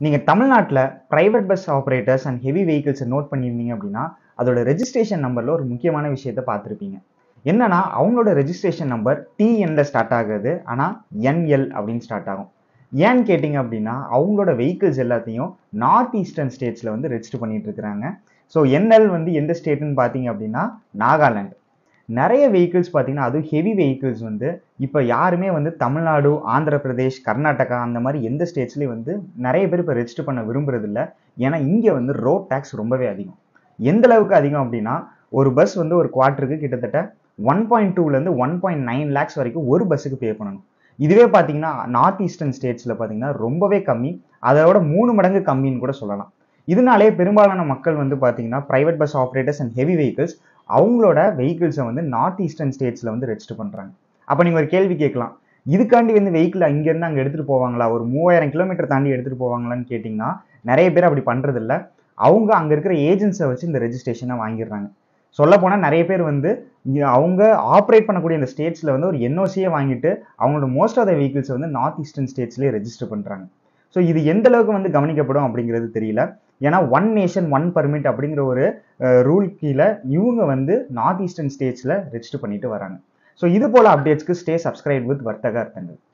நீங்கள் தமிழ்நாட்டில் private bus operators and heavy வெஹிக்கிள்ஸை நோட் பண்ணியிருந்தீங்க அப்படின்னா அதோட ரெஜிஸ்ட்ரேஷன் நம்பரில் ஒரு முக்கியமான விஷயத்தை பார்த்துருப்பீங்க என்னன்னா அவங்களோட ரெஜிஸ்ட்ரேஷன் நம்பர் டிஎன்ல ஸ்டார்ட் ஆகுது ஆனால் என்எல் அப்படின்னு ஸ்டார்ட் ஆகும் ஏன்னு கேட்டிங்க அப்படின்னா அவங்களோட வெஹிக்கிள்ஸ் எல்லாத்தையும் நார்த் ஈஸ்டர்ன் ஸ்டேட்ஸில் வந்து ரெஜிஸ்டர் பண்ணிட்டு இருக்கிறாங்க ஸோ என்எல் வந்து எந்த ஸ்டேட்டுன்னு பார்த்தீங்க அப்படின்னா நாகாலாந்து நிறைய வெஹிக்கிள்ஸ் பார்த்தீங்கன்னா அதுவும் ஹெவி வெஹிக்கிள்ஸ் வந்து இப்போ யாருமே வந்து தமிழ்நாடு ஆந்திர பிரதேஷ் கர்நாடகா அந்த மாதிரி எந்த ஸ்டேட்ஸ்லேயும் வந்து நிறைய பேர் இப்போ ரெஜிஸ்டர் பண்ண விரும்புறது இல்லை ஏன்னா இங்கே வந்து ரோட் டேக்ஸ் ரொம்பவே அதிகம் எந்த அளவுக்கு அதிகம் அப்படின்னா ஒரு பஸ் வந்து ஒரு குவார்ட்டருக்கு கிட்டத்தட்ட ஒன் பாயிண்ட் டூலேருந்து ஒன் பாயிண்ட் நைன் லேக்ஸ் வரைக்கும் ஒரு பஸ்ஸுக்கு பே பண்ணணும் இதுவே பார்த்தீங்கன்னா நார்த் ஈஸ்டர்ன் ஸ்டேட்ஸில் பார்த்தீங்கன்னா ரொம்பவே கம்மி அதோட மூணு மடங்கு கம்மின்னு கூட சொல்லலாம் இதனாலே பெரும்பாலான மக்கள் வந்து பார்த்தீங்கன்னா private bus operators and heavy vehicles அவங்களோட வெஹிக்கிள்ஸை வந்து நார்த் ஈஸ்டர்ன் ஸ்டேட்ஸில் வந்து ரெஜிஸ்டர் பண்ணுறாங்க அப்போ நீங்கள் ஒரு கேள்வி கேட்கலாம் இதுக்காண்டி வந்து வெஹிக்கிள் இங்கேருந்து அங்கே எடுத்துகிட்டு போவாங்களா ஒரு மூவாயிரம் கிலோமீட்டர் தாண்டி எடுத்துகிட்டு போவாங்களான்னு கேட்டிங்கன்னா நிறைய பேர் அப்படி பண்ணுறதில்ல அவங்க அங்கே இருக்கிற ஏஜென்ட்ஸை வச்சு இந்த ரெஜிஸ்ட்ரேஷனை வாங்கிடுறாங்க சொல்லப்போனால் நிறைய பேர் வந்து இங்க அவங்க ஆப்ரேட் பண்ணக்கூடிய இந்த ஸ்டேட்ஸில் வந்து ஒரு என்ஓசியே வாங்கிட்டு அவங்களோட மோஸ்ட் ஆஃப் த வெஹிக்கிள்ஸ் வந்து நார்த் ஈஸ்டர்ன் ஸ்டேட்ஸ்லேயே ரெஜிஸ்டர் பண்ணுறாங்க ஸோ இது எந்த அளவுக்கு வந்து கவனிக்கப்படும் அப்படிங்கிறது தெரியல ஏன்னா ஒன் நேஷன் ஒன் பர்மிட் அப்படிங்கிற ஒரு ரூல் கீழே இவங்க வந்து நார்த் ஈஸ்டர்ன் ஸ்டேட்ஸில் ரெஜிஸ்டர் பண்ணிட்டு வராங்க ஸோ இது போல அப்டேட்ஸ்க்கு ஸ்டே சப்ஸ்கிரைப் வித் வர்த்தக அர்த்தங்கள்